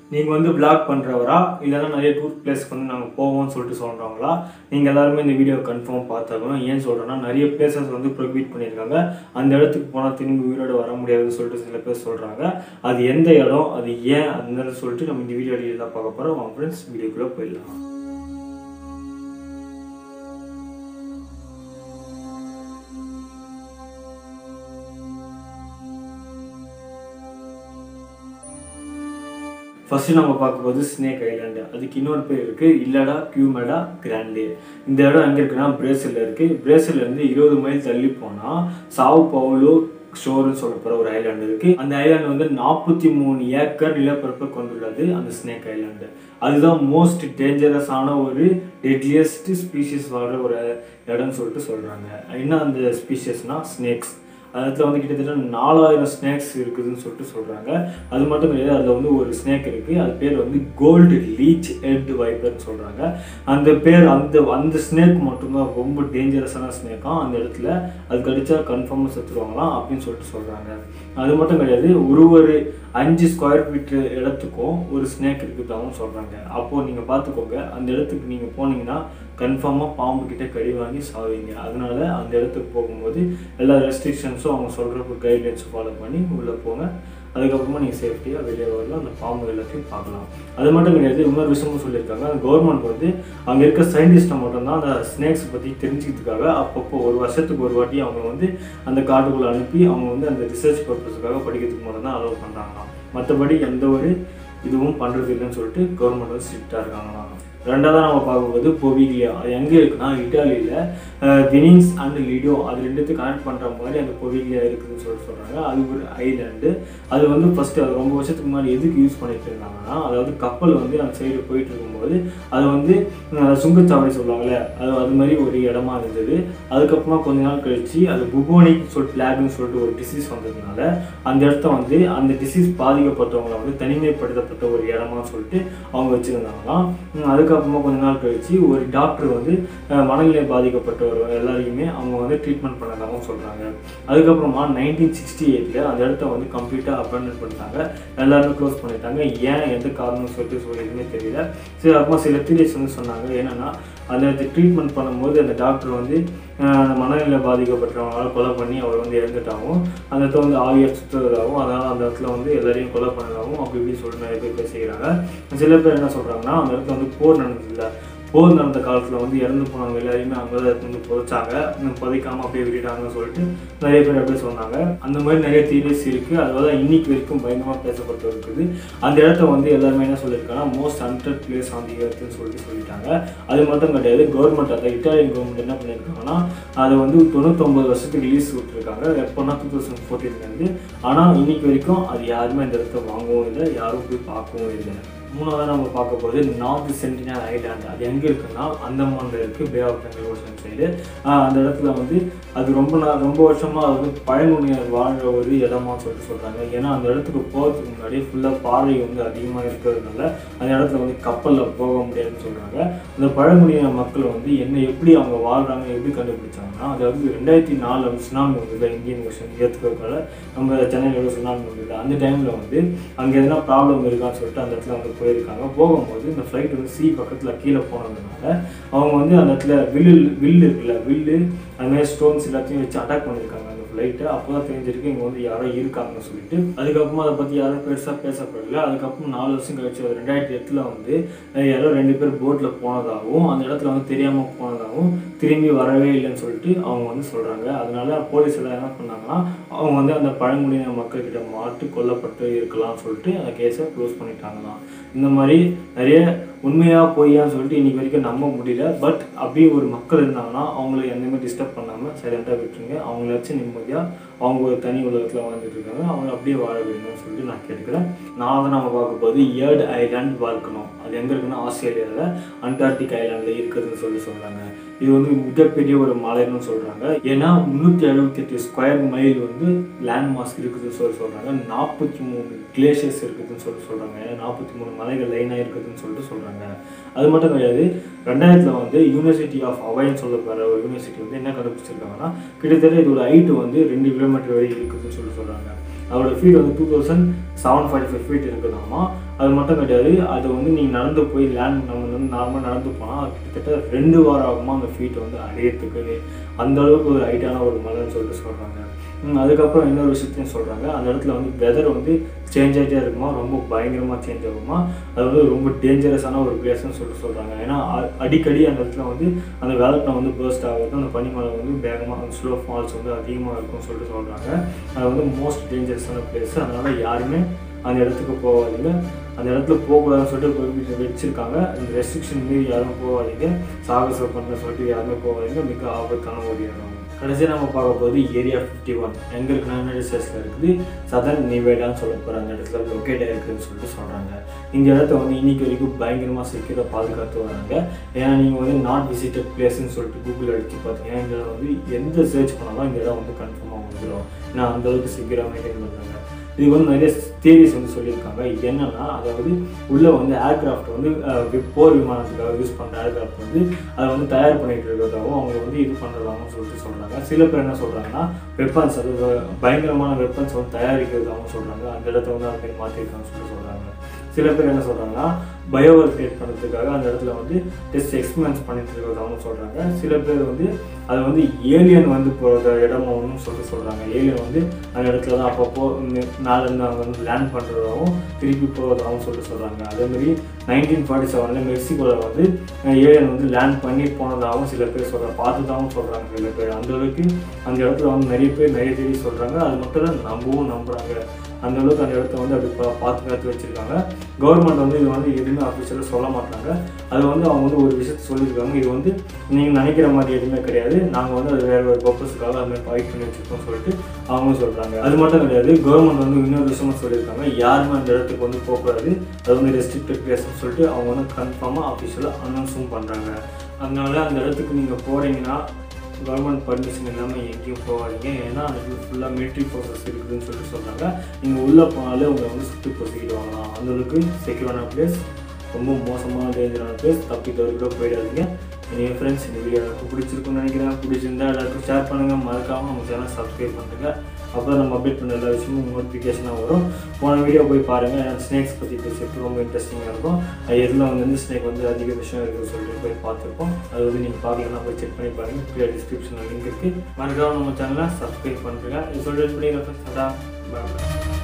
நீங்கள் வந்து vlog பண்ணுறவரா இல்லைன்னா நிறைய டூர் பிளேஸ்க்கு வந்து நாங்கள் போவோம்னு சொல்லிட்டு சொல்கிறவங்களா நீங்கள் எல்லாருமே இந்த வீடியோ கன்ஃபார்ம் பார்த்தாகணும் ஏன் சொல்கிறேன்னா நிறைய பிளேசஸ் வந்து ப்ரொக்வீட் பண்ணியிருக்காங்க அந்த இடத்துக்கு போனால் திரும்பி உயிரோட வர முடியாதுன்னு சொல்லிட்டு சில பேர் சொல்கிறாங்க அது எந்த இடம் அது ஏன் அந்த சொல்லிட்டு நம்ம இந்த வீடியோ தான் பார்க்க போகிறோம் அவங்க ஃப்ரெண்ட்ஸ் வீடியோக்குள்ளே போயிடலாம் ஃபர்ஸ்ட் நம்ம பார்க்க போது ஸ்னேக் ஐலாண்டு அதுக்கு இன்னொரு பேர் இருக்கு இல்லடா கியூமெடா கிராண்டே இந்த இடம் எங்க இருக்குன்னா பிரேசில்ல இருக்கு பிரேசில்ல இருந்து இருபது மைல் தள்ளி போனா சாவ் பவுலோ ஷோர்னு சொல்லப்படுற ஒரு ஐலாண்டு இருக்கு அந்த ஐலாண்டு வந்து நாற்பத்தி மூணு ஏக்கர் நிலப்பரப்பை கொண்டுள்ளது அந்த ஸ்னேக் ஐலாண்டு அதுதான் மோஸ்ட் டேஞ்சரஸான ஒரு டெட்லியஸ்ட் ஸ்பீஷிஸ் வாழ்ற ஒரு இடம்னு சொல்லிட்டு சொல்றாங்க என்ன அந்த ஸ்பீஷியஸ்னா ஸ்னேக்ஸ் அதில் வந்து கிட்டத்தட்ட நாலாயிரம் ஸ்னேக்ஸ் இருக்குதுன்னு சொல்லிட்டு சொல்கிறாங்க அது மட்டும் கிடையாது அதில் வந்து ஒரு ஸ்னேக் இருக்குது அது பேர் வந்து கோல்டு லீச் ஹெட் வைப்பர்னு சொல்கிறாங்க அந்த பேர் அந்த அந்த ஸ்னேக் மட்டும்தான் ரொம்ப டேஞ்சரஸான ஸ்னேக்காக அந்த இடத்துல அது கடிச்சா கன்ஃபார்மாக செத்துருவாங்களாம் அப்படின்னு சொல்லிட்டு சொல்கிறாங்க அது மட்டும் கிடையாது ஒரு ஒரு அஞ்சு ஸ்கொயர் ஃபீட் இடத்துக்கும் ஒரு ஸ்னேக் இருக்குதாகவும் சொல்கிறாங்க அப்போது நீங்கள் பார்த்துக்கோங்க அந்த இடத்துக்கு நீங்கள் போனீங்கன்னா கன்ஃபார்மாக பாம்பு கிட்ட கடி வாங்கி சாவீங்க அதனால அந்த இடத்துக்கு போகும்போது எல்லா ரெஸ்ட்ரிக்ஷன்ஸும் அவங்க சொல்கிற கைட்லைன்ஸும் ஃபாலோ பண்ணி உள்ளே போங்க அதுக்கப்புறமா நீங்கள் சேஃப்டியாக வெளியே வரலாம் அந்த பாம்பு எல்லாத்தையும் பார்க்கலாம் அது மட்டும் கிடையாது இன்னொரு விஷயமும் சொல்லியிருக்காங்க அந்த கவர்மெண்ட் வந்து அங்கே இருக்க சயின்டிஸ்ட்டை மட்டும்தான் அந்த ஸ்னேக்ஸ் பற்றி தெரிஞ்சுக்கிறதுக்காக அப்பப்போ ஒரு வருஷத்துக்கு ஒரு வாட்டி அவங்க வந்து அந்த காட்டுக்குள்ளே அனுப்பி அவங்க வந்து அந்த ரிசர்ச் பர்பஸுக்காக படிக்கிறதுக்கு மட்டும் தான் அலோவ் பண்ணுறாங்களாம் மற்றபடி எந்த ஒரு இதுவும் பண்ணுறது இல்லைன்னு சொல்லிட்டு கவர்மெண்ட் வந்து ஸ்ட்ரிக்டாக இருக்காங்களாம் ரெண்டாவது நம்ம பார்க்கும்போது பொவிலியா அது எங்கே இருக்குன்னா இட்டாலியில் வினிங்ஸ் அண்ட் லிடோ அது ரெண்டுத்தையும் கனெக்ட் பண்ணுற மாதிரி அந்த பொவிலியா இருக்குதுன்னு சொல்லிட்டு சொல்கிறாங்க அது ஒரு ஐலாண்டு அது வந்து ஃபஸ்ட்டு அது ரொம்ப வருஷத்துக்கு முன்னாடி எதுக்கு யூஸ் பண்ணிட்டு இருந்தாங்கன்னா அதாவது கப்பல் வந்து அந்த சைடு போயிட்டு இருக்கும்போது அது வந்து அஹ், சுங்கச்சாவடி சொல்லுவாங்கல்ல அது அது மாதிரி ஒரு இடமா இருந்தது அதுக்கப்புறமா கொஞ்ச நாள் கழிச்சு அது புபோனிக் சொல்லிட்டு பிளாக்னு சொல்லிட்டு ஒரு டிசீஸ் வந்ததுனால அந்த இடத்த வந்து அந்த டிசீஸ் பாதிக்கப்பட்டவங்களை வந்து தனிமைப்படுத்தப்பட்ட ஒரு இடமா சொல்லிட்டு அவங்க வச்சுருந்தாங்களாம் உம், அதுக்கப்புறமா கொஞ்ச நாள் கழிச்சு ஒரு டாக்டர் வந்து அஹ், மனநிலை பாதிக்கப்பட்டவர் எல்லாரையுமே அவங்க வந்து ட்ரீட்மெண்ட் பண்ணதாகவும் சொல்கிறாங்க அதுக்கப்புறமா நைன்டீன் சிக்ஸ்டி எயிட்டில் அந்த இடத்த வந்து கம்ப்ளீட்டாக அப்பாயின்மெண்ட் பண்ணிட்டாங்க எல்லாருமே க்ளோஸ் பண்ணிட்டாங்க ஏன் எந்த காரணம்னு சொல்லிட்டு சொல்லி எதுவுமே தெரியல சரி அப்புறமா சில தியரிஸ் வந்து சொன்னாங்க என்னன்னா அந்த ட்ரீட்மெண்ட் பண்ணும்போது அந்த டாக்டர் வந்து அஹ், அந்த மனநிலை பாதிக்கப்பட்டவங்களால கொலை பண்ணி அவர் வந்து இறந்துட்டாகவும் அந்த இடத்துல வந்து ஆவியை சுற்றுறதாகவும் அதனால் அந்த இடத்துல வந்து எல்லாரையும் கொலை பண்ணதாகவும் அப்படி இப்படி சொல்லிட்டு நிறைய பேர் பேசிக்கிறாங்க சில பேர் என்ன சொல்கிறாங்கன்னா அந்த இடத்துல வந்து போர் நடந்ததில்ல போர் நடந்த காலத்தில் வந்து இறந்து போனவங்க எல்லாரையுமே அங்கே தான் எடுத்து வந்து புதைச்சாங்க இன்னும் புதைக்காம அப்படியே விட்டுட்டாங்கன்னு சொல்லிட்டு நிறைய பேர் அப்படியே சொன்னாங்க அந்த மாதிரி நிறைய தியரிஸ் இருக்குது அதாவது இன்னைக்கு வரைக்கும் பயங்கரமாக பேசப்பட்டு இருக்குது அந்த இடத்த வந்து எல்லாருமே என்ன சொல்லியிருக்காங்கன்னா most haunted place on the எர்த்துன்னு சொல்லிட்டு சொல்லிட்டாங்க அது மட்டும் கிடையாது கவர்மெண்ட் அந்த இட்டாலியன் கவர்மெண்ட் என்ன பண்ணியிருக்காங்கன்னா அதை வந்து தொண்ணூத்தொம்பது வருஷத்துக்கு லீஸ் விட்டுருக்காங்க எப்போனா டூ தௌசண்ட் ஃபோர்டீன்லேருந்து ஆனால் இன்னைக்கு வரைக்கும் அது யாருமே அந்த இடத்த வாங்கவும் இல்லை யாரும் போய் பார்க்கவும் இல்லை மூணாவது நம்ம பார்க்க போகிறது நார்த் சென்டினல் ஐலாண்ட் அது எங்கே இருக்குன்னா அந்தமான்ல இருக்குது Bay of Bengal ocean side அந்த இடத்துல வந்து அது ரொம்ப நாள் ரொம்ப வருஷமாக அது வந்து பழங்குடியினர் வாழ்கிற ஒரு இடமா சொல்லிட்டு சொல்கிறாங்க ஏன்னா அந்த இடத்துக்கு போகிறதுக்கு முன்னாடி ஃபுல்லாக பாறை வந்து அதிகமாக இருக்கிறதுனால அந்த இடத்துல வந்து கப்பலில் போக முடியாதுன்னு சொல்கிறாங்க அந்த பழங்குடியின மக்கள் வந்து என்ன எப்படி அவங்க வாழ்கிறாங்க எப்படி கண்டுபிடிச்சாங்கன்னா அதாவது ரெண்டாயிரத்தி நாலில் வந்து சுனாமி வந்தது இந்தியன் ஓஷன் ஏற்றுக்கிறதுனால நம்ம சென்னையில் சுனாமி வந்தது அந்த டைமில் வந்து அங்கே எதனா ப்ராப்ளம் இருக்கான்னு சொல்லிட்டு அந்த இடத்துல வந்து போயிருக்காங்க போகும்போது இந்த ஃப்ளைட் வந்து சி பக்கத்தில் கீழே போனதுனால அவங்க வந்து அந்த இடத்துல வில்லு வில்லு இருக்குல்ல வில்லு அது மாதிரி ஸ்டோன்ஸ் எல்லாத்தையும் வச்சு அட்டாக் பண்ணியிருக்காங்க அந்த ஃப்ளைட்டு அப்போ தான் தெரிஞ்சிருக்கு இங்கே வந்து யாரோ இருக்காங்கன்னு சொல்லிட்டு அதுக்கப்புறமா அதை பற்றி யாரும் பெருசாக பேசப்படல அதுக்கப்புறம் நாலு வருஷம் கழிச்சு ஒரு ரெண்டாயிரத்தி எட்டில் வந்து அஹ் யாரோ ரெண்டு பேர் போட்டில் போனதாகவும் அந்த இடத்துல வந்து தெரியாமல் போனதாகவும் திரும்பி வரவே இல்லைன்னு சொல்லிட்டு அவங்க வந்து சொல்கிறாங்க அதனால போலீஸ் எல்லாம் என்ன பண்ணாங்கன்னா அவங்க வந்து அந்த பழங்குடியின மக்கள்கிட்ட மாட்டு கொல்லப்பட்டு இருக்கலாம்னு சொல்லிட்டு அந்த கேஸை க்ளோஸ் பண்ணிட்டாங்களாம் இந்த மாதிரி நிறைய உண்மையா பொய்யான்னு சொல்லிட்டு இன்னைக்கு வரைக்கும் நம்ப முடியல பட் அப்படியே ஒரு மக்கள் இருந்தாங்கன்னா அவங்கள எந்தமே டிஸ்டர்ப் பண்ணாமல் சைலண்டாக விட்டுருங்க அவங்கள வச்சு நிம்மதியாக அவங்க ஒரு தனி உலகத்தில் வாழ்ந்துட்டு இருக்காங்க அவங்க அப்படியே வாழ விடுங்கன்னு சொல்லிட்டு நான் கேட்குறேன் நான் வந்து நம்ம பார்க்க போது ஏர்ட் ஐலாண்ட் வாழ்க்கணும் அது எங்கே இருக்குன்னா ஆஸ்திரேலியாவில் அண்டார்டிக் ஐலாண்டில் இருக்குதுன்னு சொல்லி சொல்கிறாங்க இது வந்து மிகப்பெரிய ஒரு மலைன்னு சொல்கிறாங்க ஏன்னா முந்நூற்றி எழுபத்தெட்டு ஸ்கொயர் மைல் வந்து லேண்ட் மாஸ்க் இருக்குதுன்னு சொல்லி சொல்கிறாங்க நாற்பத்தி மூணு கிளேஷியர்ஸ் இருக்குதுன்னு சொல்லி சொல்கிறாங்க நாற்பத்தி மூணு மலைகள் லைனாக இருக்குதுன்னு சொல்லிட்டு சொல்கிறாங்க அது மட்டும் கிடையாது ரெண்டாயிரத்தில் வந்து யூனிவர்சிட்டி ஆஃப் அவைன்னு சொல்லப்படுற ஒரு யூனிவர்சிட்டி வந்து என்ன கண்டுபிடிச்சிருக்காங்கன்னா கிட்டத்தட்ட இதோட ஹைட்டு வந்து ரெண்டு கிலோமீட்டர் வரை இருக்குதுன்னு சொல்லி சொல்கிறாங்க அதோட ஃபீட் வந்து two thousand seven forty five feet இருக்குதாமா அது மட்டும் கிடையாது அது வந்து நீங்கள் நடந்து போய் லேண்ட் நம்ம வந்து நார்மலாக நடந்து போனால் கிட்டத்தட்ட ரெண்டு வாரம் ஆகுமா அந்த ஃபீட்டை வந்து அடையிறதுக்கு அந்த அளவுக்கு ஒரு ஹைட்டான ஒரு மலைன்னு சொல்லிட்டு சொல்கிறாங்க அதுக்கப்புறம் இன்னொரு விஷயத்தையும் சொல்கிறாங்க அந்த இடத்துல வந்து வெதர் வந்து சேஞ்ச் ஆகிட்டே இருக்குமா ரொம்ப பயங்கரமாக சேஞ்ச் ஆகுமா அது வந்து ரொம்ப டேஞ்சரஸான ஒரு பிளேஸ்னு சொல்லிட்டு சொல்கிறாங்க ஏன்னா அ- அடிக்கடி அந்த இடத்துல வந்து அந்த வேலட்டில் வந்து burst ஆகுது அந்த பனிமலை வந்து வேகமாக ஸ்லோ ஃபால்ஸ் வந்து அதிகமாக இருக்கும்னு சொல்லிட்டு சொல்கிறாங்க அது வந்து மோஸ்ட் டேஞ்சரஸான பிளேஸ் அதனால் யாருமே அந்த இடத்துக்கு போகாதீங்க அந்த இடத்துல போகக்கூடாதுன்னு சொல்லிட்டு prohibition வச்சிருக்காங்க இந்த ரெஸ்ட்ரிக்ஷன் மீறி யாரும் போகாதீங்க சாகசம் பண்ண சொல்லிட்டு யாருமே போகாதீங்க மிக ஆபத்தான ஒரு இடம் கடைசியாக நம்ம பார்க்க போகுது ஏரியா ஃபிஃப்டி ஒன் எங்கே இருக்குன்னா யுனைடெட் ஸ்டேட்ஸில் இருக்குது சதர்ன் நிவேடான்னு சொல்ல போகிற அந்த இடத்துல லொக்கேட் ஆயிருக்குன்னு சொல்லிட்டு சொல்கிறாங்க இந்த இடத்த வந்து இன்னைக்கு வரைக்கும் பயங்கரமாக செக்யூராக பாதுகாத்து வராங்க ஏன்னா நீங்கள் வந்து நாட் விசிட்டட் பிளேஸ்ன்னு சொல்லிட்டு கூகுள் அடித்து பார்த்தீங்கன்னா இந்த இடம் வந்து எந்த சர்ச் பண்ணாலும் இந்த இடம் வந்து கன்ஃபார்மாக வந்துடும் ஏன்னா அந்த அளவுக்கு செக்யூராக மெயின்டைன் பண்ணுறாங்க இதுக்கு வந்து நிறைய தியரிஸ் வந்து சொல்லியிருக்காங்க என்னன்னா அதாவது உள்ள வந்து ஏர்கிராஃப்ட் வந்து அஹ், வி- போர் விமானத்துக்காக யூஸ் பண்ணுற ஏர்கிராஃப்ட் வந்து அதை வந்து தயார் பண்ணிட்டு இருக்கிறதாகவும் அவங்க வந்து இது பண்ணுறதாகவும் சொல்லிட்டு சொல்கிறாங்க சில பேர் என்ன சொல்கிறாங்கன்னா வெப்பன்ஸ் அது வ- பயங்கரமான வெப்பன்ஸ் வந்து தயாரிக்கிறதாகவும் சொல்கிறாங்க அந்த இடத்த வந்து அந்த மாதிரி மாற்றிருக்காங்கன்னு சொல்லிட்டு சொல்கிறாங்க சில பேர் என்ன சொல்கிறாங்கன்னா பயோவர் கிரியேட் பண்ணுறதுக்காக அந்த இடத்துல வந்து டெஸ்ட் எக்ஸ்பெரிமெண்ட்ஸ் பண்ணிட்டு இருக்கிறதாகவும் சொல்கிறாங்க சில பேர் வந்து அது வந்து ஏலியன் வந்து போகிற இடமாகவும் சொல்லிட்டு சொல்கிறாங்க ஏலியன் வந்து அந்த இடத்துல தான் அப்பப்போ நாளிலேருந்து அவங்க வந்து லேண்ட் பண்ணுறதாகவும் திருப்பி போகிறதாகவும் சொல்லிட்டு சொல்கிறாங்க அதேமாதிரி நைன்டீன் ஃபார்ட்டி செவனில் மெக்சிகோவில் வந்து ஏலியன் வந்து லேண்ட் பண்ணி போனதாகவும் சில பேர் சொல்கிறாங்க பார்த்ததாகவும் சொல்கிறாங்க சில பேர் அந்த அளவுக்கு அந்த இடத்துல வந்து நிறைய பேர் நிறைய தேடி சொல்கிறாங்க அது மட்டும் இல்லை நம்பவும் நம்புகிறாங்க அந்த அளவுக்கு அந்த இடத்த வந்து அப்படி பா- பாதுகாத்து வச்சுருக்காங்க கவர்மெண்ட் வந்து இது வந்து எதுவுமே அஃபிஷியலாக சொல்ல மாட்டாங்க அது வந்து அவங்க வந்து ஒரு விஷயத்த சொல்லியிருக்காங்க இது வந்து நீங்கள் நினைக்கிற மாதிரி எதுவுமே கிடையாது நாங்கள் வந்து அது வேறு ஒரு பர்பஸுக்காக அது மாதிரி ஃபைட் பண்ணி வச்சுருக்கோம் சொல்லிட்டு அவங்களும் சொல்கிறாங்க அது மட்டும் கிடையாது கவர்மெண்ட் வந்து இன்னொரு விஷயமும் சொல்லியிருக்காங்க யாருமே அந்த இடத்துக்கு வந்து போகக்கூடாது அது வந்து ரெஸ்ட்ரிக்டட் பிளேஸ்னு சொல்லிட்டு அவங்க வந்து கன்ஃபார்மாக அஃபிஷியலாக அனௌன்ஸும் பண்ணுறாங்க அதனால அந்த இடத்துக்கு நீங்கள் போகிறீங்கன்னா கவர்மெண்ட் பர்மிஷன் இல்லாமல் எங்கேயும் போகாதீங்க ஏன்னா அது ஃபுல்லாக மிலிட்ரி ப்ராசஸ் இருக்குதுன்னு சொல்லிட்டு சொல்கிறாங்க நீங்கள் உள்ளே போனாலே உங்களை வந்து சுற்றி பொசிக்கிடுவாங்க அந்த அளவுக்கு செக்யூரான பிளேஸ் ரொம்ப மோசமான டேஞ்சரான பிளேஸ் தப்பி தவறி கூட போயிடாதீங்க என் ஃப்ரெண்ட்ஸ் இந்த வீடியோ எனக்கு பிடிச்சிருக்குன்னு நினைக்கிறேன் பிடிச்சிருந்தா எல்லாருக்கும் ஷேர் பண்ணுங்கள் மறக்காமல் நம்ம சேனல் சப்ஸ்கிரைப் பண்ணுங்க அப்போ நம்ம அப்டேட் பண்ண எல்லா விஷயமும் நோட்டிஃபிகேஷனாக வரும் போன வீடியோ போய் பாருங்கள் ஏன்னா ஸ்னேக்ஸ் பற்றி பேசுறது ரொம்ப இன்ட்ரெஸ்டிங்காக இருக்கும் அது எதில் வந்து ஸ்னேக் வந்து அதிக விஷயம் இருக்குன்னு சொல்லிட்டு போய் பார்த்துருப்போம் அது வந்து நீங்கள் பார்க்கலன்னா போய் செக் பண்ணி பாருங்கள் கீழே டிஸ்கிரிப்ஷனில் லிங்க் இருக்குது மறக்காம நம்ம சேனலை சப்ஸ்கிரைப் பண்ணுறேங்க இது சொல்லிட்டு பண்ணி பாய்